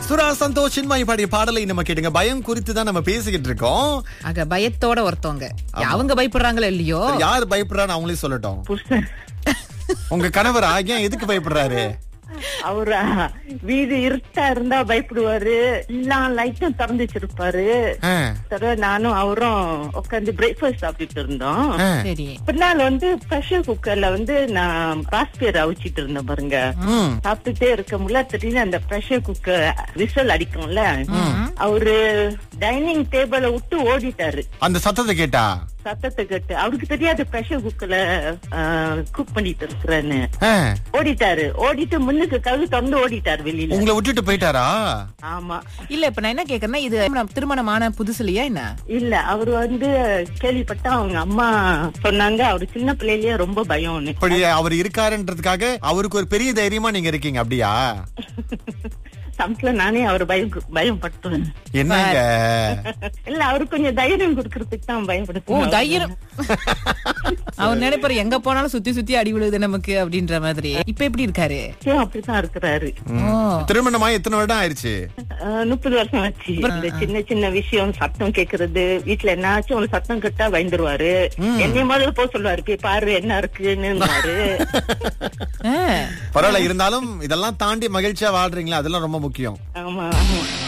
சுரா சந்தோஷ் சின்மாய் பாடிய பாடலை நம்ம கேட்டுங்க பயம் குறித்து தான் நம்ம பேசிக்கிட்டு இருக்கோம் ஆக பயத்தோட ஒருத்தவங்க அவங்க பயப்படுறாங்களோ இல்லையோ யார் பயப்படுறான்னு அவங்களே சொல்லட்டும் புருஷன் உங்க கணவரா ஏன் எதுக்கு பயப்படுறாரு அவரா வீடு இருட்டா இருந்தா பயப்படுவாரு எல்லாம் லைட்டும் திறந்து வச்சிருப்பாரு ஆ, தடவை நானும் அவரும் உட்காந்து பிரேக்ஃபாஸ்ட் சாப்பிட்டுட்டு இருந்தோம் ஆ. சரி பின்னால் வந்து ப்ரெஷர் குக்கர்ல வந்து நான் பாஸ்பியர் அவிச்சிட்டு இருந்தேன் பாருங்க ம். சாப்பிட்டுட்டே இருக்க முடியல திடீர்னு அந்த ப்ரெஷர் குக்கர் விசில் அடிக்கும்ல அவரு டைனிங் டேபிள விட்டு ஓடிட்டாரு அந்த சத்தத்தை கேட்டா சத்தத்தை கேட்டு அவருக்கு தெரியாது ப்ரெஷர் குக்கர்ல குக் பண்ணிட்டு இருக்கிறேன்னு ஆ, ஓடிட்டாரு ஓடிட்டு முன்னுக்கு கதவு திறந்து ஓடிட்டாரு வெளியில உங்களை விட்டுட்டு போயிட்டாரா ஆமா இல்ல இப்ப நான் என்ன கேக்குறேன்னா இது திருமணமான புதுசுலயா என்ன இல்ல அவரு வந்து கேள்விப்பட்ட அவங்க அம்மா சொன்னாங்க அவரு சின்ன பிள்ளையிலேயே ரொம்ப பயம்னு இப்படி அவர் இருக்காருன்றதுக்காக அவருக்கு ஒரு பெரிய தைரியமா நீங்க இருக்கீங்க அப்படியா சமத்துல நானே அவர் பயம் பயம் பட்டுவேன் என்னங்க இல்ல அவரு கொஞ்சம் தைரியம் கொடுக்கறதுக்கு தான் ஓ பயப்படுத்துவேன் தைரியம் அவர் நினைப்பாரு எங்க போனாலும் சுத்தி சுத்தி அடி விழுது நமக்கு அப்படின்ற மாதிரி இப்ப எப்படி இருக்காரு நிச்சயம் அப்படித்தான் இருக்கிறாரு ஓ திருமணமாய் எத்தனை வருடம் ஆயிருச்சு அஹ், முப்பது வருஷம் ஆச்சு இந்த சின்ன சின்ன விஷயம் சத்தம் கேக்குறது வீட்டுல என்னாச்சும் ஒரு சத்தம் கேட்டா பயந்துருவாரு என்னைய முதல்ல போக சொல்லுவாரு போய் பாரு என்ன இருக்குன்னு ஆ. பரவாயில்ல இருந்தாலும் இதெல்லாம் தாண்டி மகிழ்ச்சியா வாழ்றீங்களா அதெல்லாம் ரொம்ப முக்கியம் ஆமா ஆமா